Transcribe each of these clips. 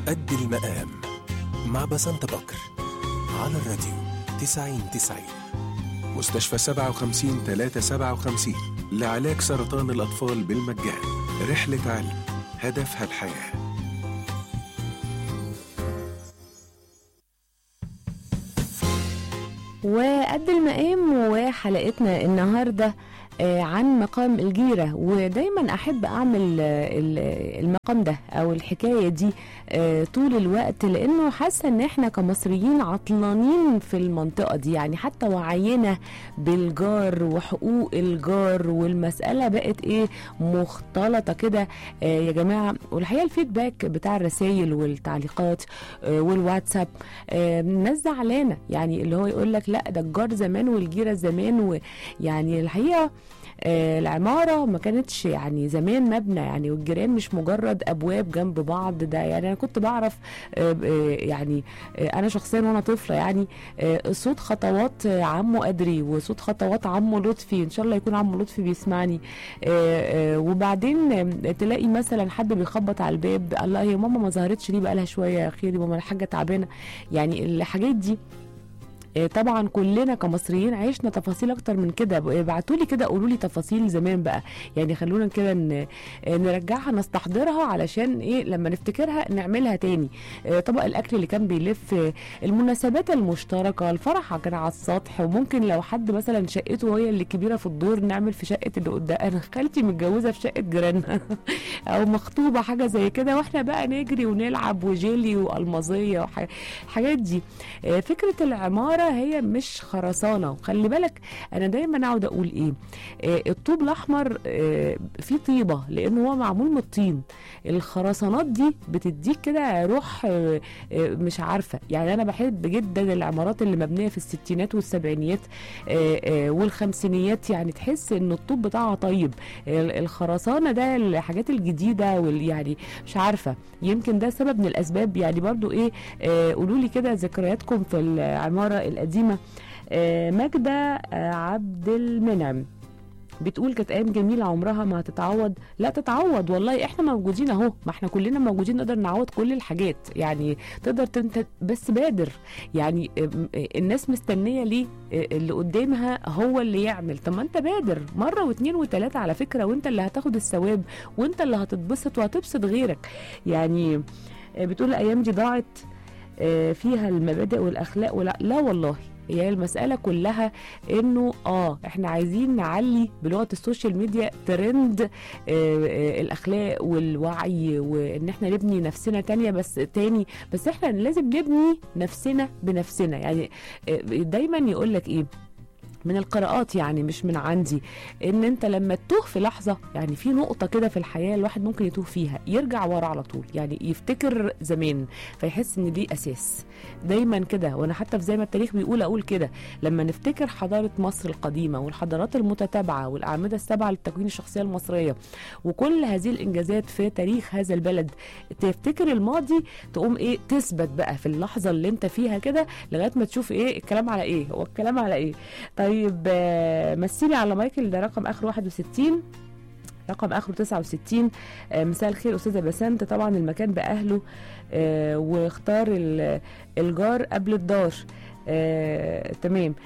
قد المقام مع بسنت بكر على الراديو 90 90 مستشفى 57 357 لعلاج سرطان الأطفال بالمجان رحلة علم هدفها الحياه وقد المقام وحلقتنا النهارده آه، عن مقام الجيرة ودايما أحب أعمل آه، ال- المقام ده أو الحكاية دي آه، طول الوقت لأنه حاسة إن إحنا كمصريين عطلانين في المنطقة دي يعني حتى وعينا بالجار وحقوق الجار والمسألة بقت إيه مختلطة كده آه، يا جماعة والحقيقة الفيدباك بتاع الرسائل والتعليقات آه، والواتساب آه، ناس زعلانة يعني اللي هو يقول لك لا ده الجار زمان والجيرة زمان ويعني الحقيقة آه، العمارة ما كانتش يعني زمان مبنى يعني والجيران مش مجرد أبواب جنب بعض ده يعني أنا كنت بعرف آه، آه، يعني آه، أنا شخصيا وأنا طفلة يعني آه، صوت خطوات آه، عمو أدري وصوت خطوات عمو لطفي إن شاء الله يكون عمو لطفي بيسمعني آه، آه، وبعدين آه، تلاقي مثلا حد بيخبط على الباب الله هي ماما ما ظهرتش ليه بقالها شوية يا خيري ماما الحاجة تعبانة يعني الحاجات دي آه، طبعا كلنا كمصريين عشنا تفاصيل اكتر من كده ابعتوا لي كده قولوا لي تفاصيل زمان بقى يعني خلونا كده ن- آه، نرجعها نستحضرها علشان ايه لما نفتكرها نعملها تاني آه، طبق الاكل اللي كان بيلف آه، المناسبات المشتركه الفرح كان على السطح وممكن لو حد مثلا شقته هي اللي كبيره في الدور نعمل في شقه اللي قدام انا خالتي متجوزه في شقه جيراننا او مخطوبه حاجه زي كده واحنا بقى نجري ونلعب وجيلي والمظيه والحاجات دي آه، فكره العماره هي مش خرسانه وخلي بالك انا دايما اقعد اقول ايه آه، الطوب الاحمر آه، فيه طيبه لانه هو معمول من الطين الخرسانات دي بتديك كده روح آه، آه، مش عارفه يعني انا بحب جدا العمارات اللي مبنيه في الستينات والسبعينيات آه، آه، والخمسينيات يعني تحس ان الطوب بتاعها طيب ال- الخرسانه ده الحاجات الجديده وال يعني مش عارفه يمكن ده سبب من الاسباب يعني برضو ايه آه، قولوا لي كده ذكرياتكم في العماره القديمه آه، ماجده آه، عبد المنعم بتقول كانت ايام جميله عمرها ما هتتعوض لا تتعوض والله احنا موجودين اهو ما احنا كلنا موجودين نقدر نعوض كل الحاجات يعني تقدر انت بس بادر يعني ام- الناس مستنيه ليه اه، اللي قدامها هو اللي يعمل طب ما انت بادر مره واثنين وثلاثه على فكره وانت اللي هتاخد الثواب وانت اللي هتتبسط وهتبسط غيرك يعني اه، بتقول الايام دي ضاعت اه، فيها المبادئ والاخلاق ولا لا والله هي المسألة كلها انه اه احنا عايزين نعلي بلغة السوشيال ميديا ترند آه آه الاخلاق والوعي وان احنا نبني نفسنا تانية بس تاني بس احنا لازم نبني نفسنا بنفسنا يعني آه دايما يقول لك ايه من القراءات يعني مش من عندي ان انت لما تتوه في لحظه يعني في نقطه كده في الحياه الواحد ممكن يتوه فيها يرجع ورا على طول يعني يفتكر زمان فيحس ان دي اساس دايما كده وانا حتى في زي ما التاريخ بيقول اقول كده لما نفتكر حضاره مصر القديمه والحضارات المتتابعه والاعمده السبعه للتكوين الشخصيه المصريه وكل هذه الانجازات في تاريخ هذا البلد تفتكر الماضي تقوم ايه تثبت بقى في اللحظه اللي انت فيها كده لغايه ما تشوف ايه الكلام على ايه هو الكلام على ايه طيب آه، مثلي على مايكل ده رقم اخر 61 رقم اخره 69 آه، مساء الخير استاذه بسنت طبعا المكان باهله آه، واختار ال- الجار قبل الدار آه، تمام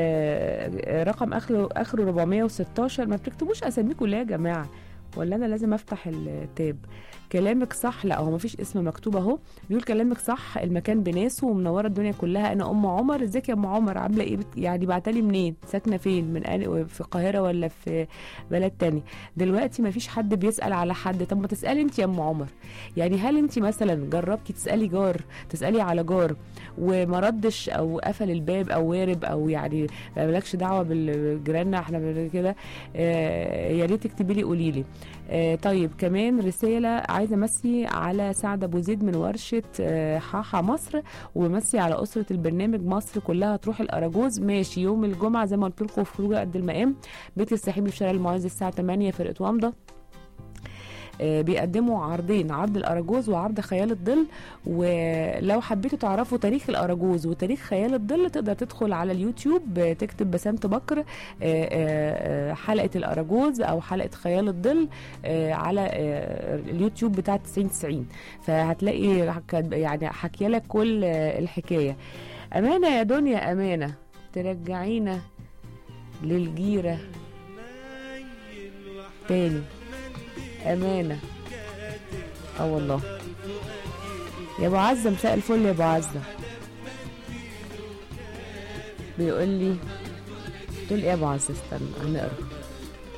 آه، رقم اخره اخره 416 ما بتكتبوش اساميكم ليه يا جماعه ولا انا لازم افتح التاب كلامك صح لا هو مفيش اسم مكتوب اهو بيقول كلامك صح المكان بناسه ومنوره الدنيا كلها انا ام عمر ازيك يا ام عمر عامله ايه بت... يعني بعتلي منين ساكنه فين من أنا في القاهره ولا في بلد تاني دلوقتي مفيش حد بيسال على حد طب ما تسالي انت يا ام عمر يعني هل انت مثلا جربتي تسالي جار تسالي على جار وما ردش او قفل الباب او وارب او يعني ما مالكش دعوه بالجيران احنا بن- كده آه يا ريت تكتبي لي قولي لي آه طيب كمان رساله عايزه امسي على سعد ابو زيد من ورشه آه حاحه مصر ومسي على اسره البرنامج مصر كلها تروح الاراجوز ماشي يوم الجمعه زي ما قلت لكم في خروجه قد المقام بيت السحيمي في شارع المعز الساعه 8 فرقه ومضه آه، بيقدموا عرضين عرض الاراجوز وعرض خيال الظل ولو حبيتوا تعرفوا تاريخ الاراجوز وتاريخ خيال الظل تقدر تدخل على اليوتيوب آه، تكتب بسنت بكر آه، آه، آه، حلقه الاراجوز او حلقه خيال الظل آه، على آه، اليوتيوب بتاع 9090 فهتلاقي حك- يعني حكي لك كل آه، الحكايه امانه يا دنيا امانه ترجعينا للجيره تاني امانه اه والله يا ابو عزه مساء الفل يا ابو عزه بيقول لي تقول ايه يا ابو عزه استنى هنقرا